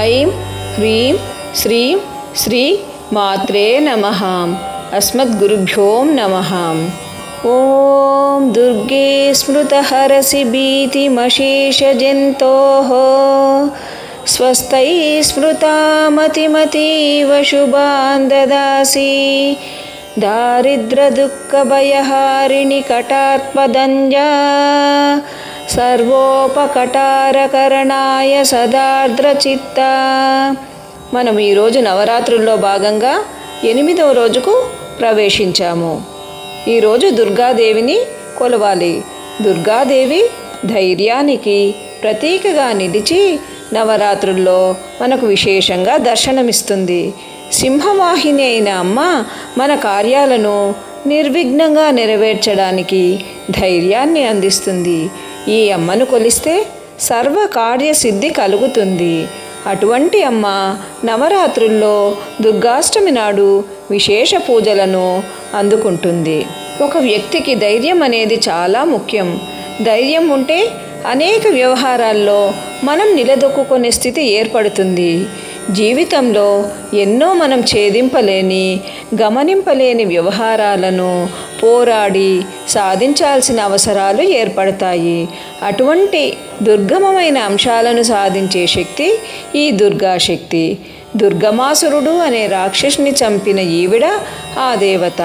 ఐం హ్రీం శ్రీం శ్రీ మాత్రే నమ అస్మద్గురుభ్యోం నమ ఓం దుర్గే స్మృతహరసి భీతిమశేషజంతోः స్వస్థై స్మృతామతిమతీవ శుభాన్ దదాసి దారిద్రదుఃఖభయహారిణి కటాత్మదంజా సర్వోపకటారకరణాయ సదార్ద్రచిత్త మనం ఈరోజు నవరాత్రుల్లో భాగంగా ఎనిమిదవ రోజుకు ప్రవేశించాము ఈరోజు దుర్గాదేవిని కొలవాలి దుర్గాదేవి ధైర్యానికి ప్రతీకగా నిలిచి నవరాత్రుల్లో మనకు విశేషంగా దర్శనమిస్తుంది సింహవాహిని అయిన అమ్మ మన కార్యాలను నిర్విఘ్నంగా నెరవేర్చడానికి ధైర్యాన్ని అందిస్తుంది ఈ అమ్మను కొలిస్తే సర్వ కార్యసిద్ధి కలుగుతుంది అటువంటి అమ్మ నవరాత్రుల్లో దుర్గాష్టమి నాడు విశేష పూజలను అందుకుంటుంది ఒక వ్యక్తికి ధైర్యం అనేది చాలా ముఖ్యం ధైర్యం ఉంటే అనేక వ్యవహారాల్లో మనం నిలదొక్కునే స్థితి ఏర్పడుతుంది జీవితంలో ఎన్నో మనం ఛేదింపలేని గమనింపలేని వ్యవహారాలను పోరాడి సాధించాల్సిన అవసరాలు ఏర్పడతాయి అటువంటి దుర్గమమైన అంశాలను సాధించే శక్తి ఈ దుర్గాశక్తి దుర్గమాసురుడు అనే రాక్షసుని చంపిన ఈవిడ ఆ దేవత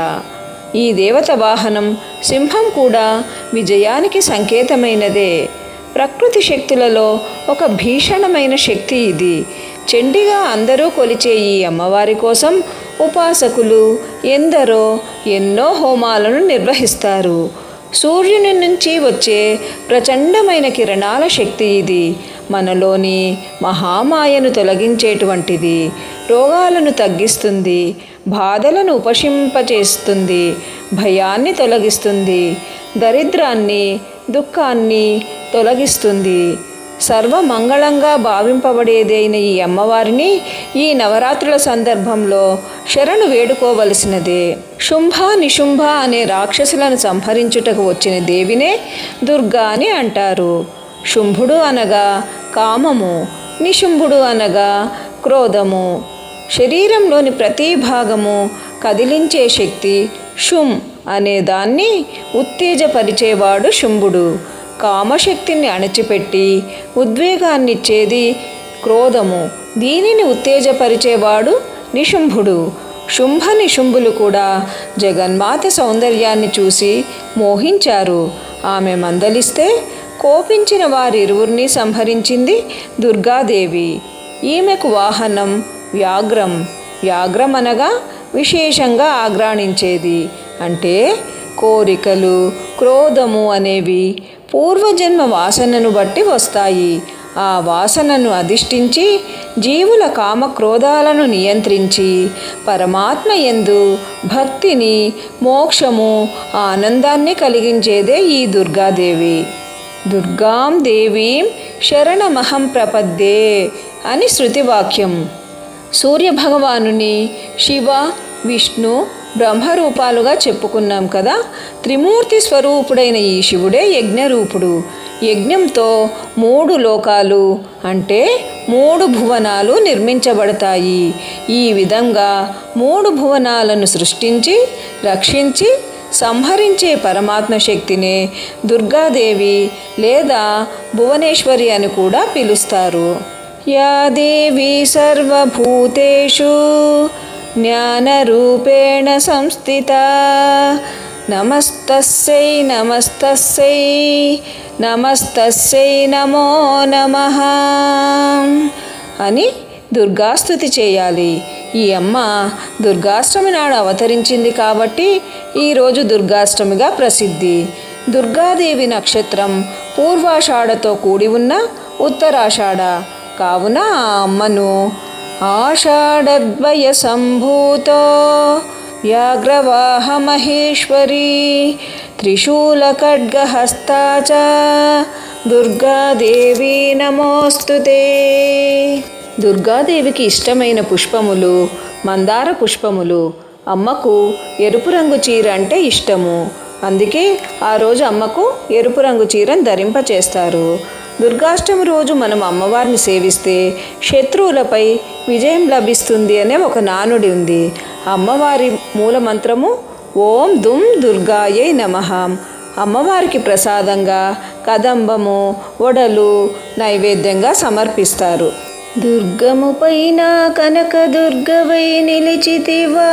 ఈ దేవత వాహనం సింహం కూడా విజయానికి సంకేతమైనదే ప్రకృతి శక్తులలో ఒక భీషణమైన శక్తి ఇది చెండిగా అందరూ కొలిచే ఈ అమ్మవారి కోసం ఉపాసకులు ఎందరో ఎన్నో హోమాలను నిర్వహిస్తారు సూర్యుని నుంచి వచ్చే ప్రచండమైన కిరణాల శక్తి ఇది మనలోని మహామాయను తొలగించేటువంటిది రోగాలను తగ్గిస్తుంది బాధలను ఉపశింపచేస్తుంది భయాన్ని తొలగిస్తుంది దరిద్రాన్ని దుఃఖాన్ని తొలగిస్తుంది సర్వమంగళంగా భావింపబడేదైన ఈ అమ్మవారిని ఈ నవరాత్రుల సందర్భంలో శరణు వేడుకోవలసినదే శుంభ నిశుంభ అనే రాక్షసులను సంహరించుటకు వచ్చిన దేవినే దుర్గా అని అంటారు శుంభుడు అనగా కామము నిశుంభుడు అనగా క్రోధము శరీరంలోని ప్రతి భాగము కదిలించే శక్తి శుం అనే దాన్ని ఉత్తేజపరిచేవాడు శుంభుడు కామశక్తిని అణచిపెట్టి ఉద్వేగాన్నిచ్చేది క్రోధము దీనిని ఉత్తేజపరిచేవాడు నిశుంభుడు శుంభ నిశుంభులు కూడా జగన్మాత సౌందర్యాన్ని చూసి మోహించారు ఆమె మందలిస్తే కోపించిన వారిరువురిని సంహరించింది దుర్గాదేవి ఈమెకు వాహనం వ్యాఘ్రం వ్యాఘ్రం అనగా విశేషంగా ఆగ్రాణించేది అంటే కోరికలు క్రోధము అనేవి పూర్వజన్మ వాసనను బట్టి వస్తాయి ఆ వాసనను అధిష్ఠించి జీవుల కామక్రోధాలను నియంత్రించి పరమాత్మ ఎందు భక్తిని మోక్షము ఆనందాన్ని కలిగించేదే ఈ దుర్గాదేవి దుర్గాం దేవీం శరణమహం ప్రపద్దే అని శృతివాక్యం సూర్యభగవానుని శివ విష్ణు బ్రహ్మరూపాలుగా చెప్పుకున్నాం కదా త్రిమూర్తి స్వరూపుడైన ఈ శివుడే యజ్ఞరూపుడు యజ్ఞంతో మూడు లోకాలు అంటే మూడు భువనాలు నిర్మించబడతాయి ఈ విధంగా మూడు భువనాలను సృష్టించి రక్షించి సంహరించే పరమాత్మ శక్తినే దుర్గాదేవి లేదా భువనేశ్వరి అని కూడా పిలుస్తారు యా దేవి సర్వభూతేషు జ్ఞానరూపేణ సంస్థిత నమస్తస్యై నమస్తస్యై నమస్తస్యై నమో నమ అని దుర్గాస్తుతి చేయాలి ఈ అమ్మ దుర్గాష్టమి నాడు అవతరించింది కాబట్టి ఈరోజు దుర్గాష్టమిగా ప్రసిద్ధి దుర్గాదేవి నక్షత్రం పూర్వాషాఢతో కూడి ఉన్న ఉత్తరాషాఢ కావున ఆ అమ్మను ఆషాఢద్వయ సంభూతో వ్యాఘ్రవాహ మహేశ్వరి త్రిశూల ఖడ్గహస్తా చ దుర్గాదేవి నమోస్తుతే దుర్గాదేవికి ఇష్టమైన పుష్పములు మందార పుష్పములు అమ్మకు ఎరుపు రంగు చీర అంటే ఇష్టము అందుకే ఆ రోజు అమ్మకు ఎరుపు రంగు చీరను ధరింపచేస్తారు దుర్గాష్టమి రోజు మనం అమ్మవారిని సేవిస్తే శత్రువులపై విజయం లభిస్తుంది అనే ఒక నానుడి ఉంది అమ్మవారి మూలమంత్రము ఓం దుమ్ దుర్గాయై నమః అమ్మవారికి ప్రసాదంగా కదంబము వడలు నైవేద్యంగా సమర్పిస్తారు దుర్గము పైన కనక దుర్గవై నిలిచితివా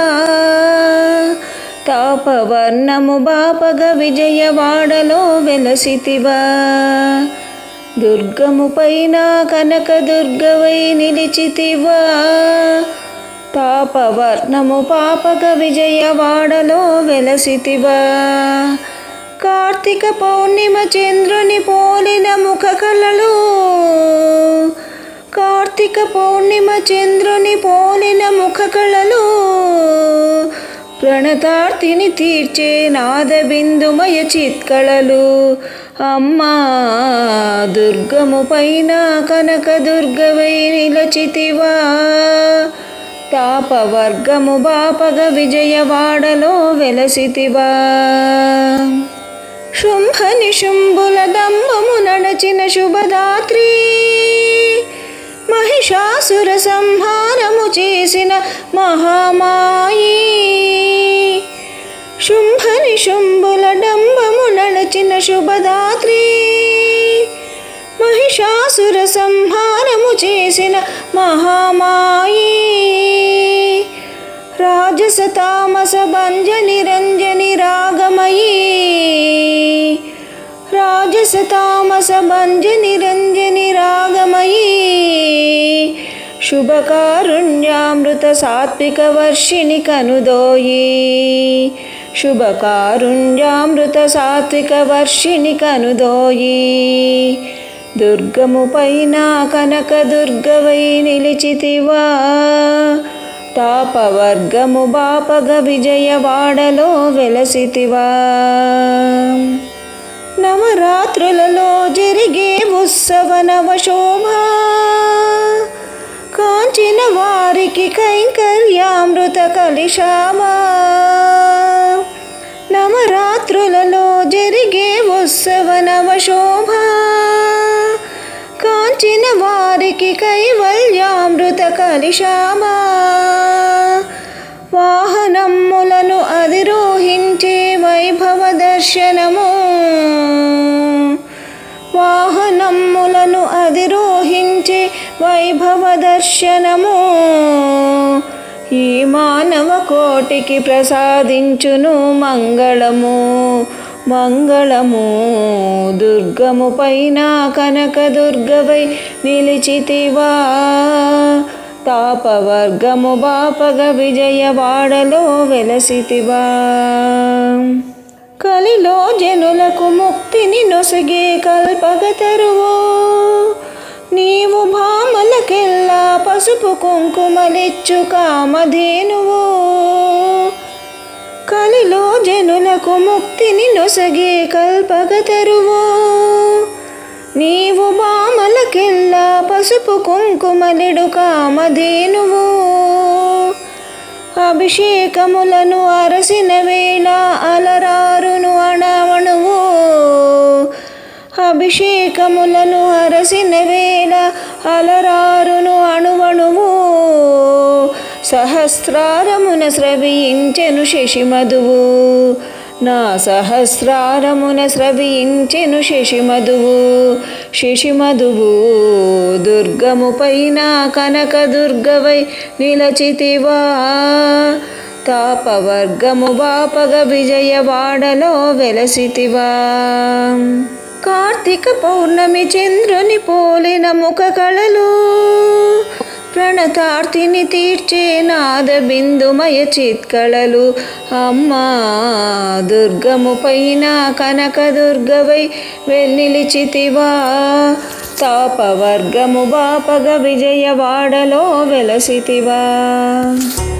తాపవర్ణము బాపగ విజయవాడలో వెలసితివా దుర్గము పైన కనక దుర్గవై నిలిచితివా తాపవర్ణము పాపగ విజయవాడలో వెలసితివా కార్తీక పౌర్ణిమ చంద్రుని పోలిన ముఖ కళలు కార్తీక పౌర్ణిమ చంద్రుని పోలిన ముఖ కళలు ప్రణతార్తిని తీర్చే నాద బిందుమయ చిత్కళలు అమ్మా దుర్గము పైన కనక దుర్గవై నిలచితివా తాపవర్గము బాపగ విజయవాడలో వెలసితివా శుంభని శుంభుల దంబము నడచిన శుభదాత్రి మహిషాసుర సంహారము చేసిన మహామాయి శుంభని శుంభుల డంబము నడచిన శుభదాత్రి మహిషాసుర సంహారము చేసిన మహామాయి రాజస తామస భంజ నిరంజని రాగమయీ రాజస తామస భంజ నిరంజని రాగమయీ శుభకారుణ్యామృత సాత్విక వర్షిణి కనుదోయి శుభకారుణ్యామృత సాత్విక వర్షిణి కనుదోయి దుర్గము పైన కనక దుర్గవై నిలిచితివా తాపవర్గము బాపగ విజయవాడలో వెలసితివా నవరాత్రులలో జరిగే ఉత్సవ నవశోభ కాంచిన వారికి కైంకర్యామృత కలిశామా నవరాత్రులలో జరిగే ఉత్సవ నవశోభ కాంచిన వారికి కైవల్యామృత కలిశామా వాహనములను అధిరోహించే వైభవ దర్శనము వాహనములను అధిరోహించే వైభవ దర్శనము ఈ మానవ కోటికి ప్రసాదించును మంగళము మంగళము దుర్గము పైన కనక దుర్గవై నిలిచితివా తాపవర్గము బాపగ విజయవాడలో వెలసితివా కలిలో జనులకు ముక్తిని నొసగే కల్పగతరువు నీవు భామలకెల్లా పసుపు కుంకుమలిచ్చు కామధేనువు కలిలో జనులకు ముక్తిని నొసగే కల్పగతరువు నీవు బామలకెల్లా పసుపు కుంకుమలిడు కామధేనువు అభిషేకములను అరసిన వేళ అలరారును అణవణువు అభిషేకములను అరసిన వేళ అలరారును అణువణువు సహస్రారమున స్రవించెను శశిమధువు నా సహస్రారమున స్రవించెను శశిమధువు శశిమధువు దుర్గము పైన కనక దుర్గవై నిలచితివా తాపవర్గము బాపగ విజయవాడలో వెలసితివా కార్తీక పౌర్ణమి చంద్రుని పోలిన ముఖ కళలు ప్రణతార్తిని తీర్చే నాద బిందుమయ చిత్కళలు అమ్మా దుర్గము పైన కనక దుర్గవై వెన్నిలిచితివా తాపవర్గము బాపగ విజయవాడలో వెలసితివా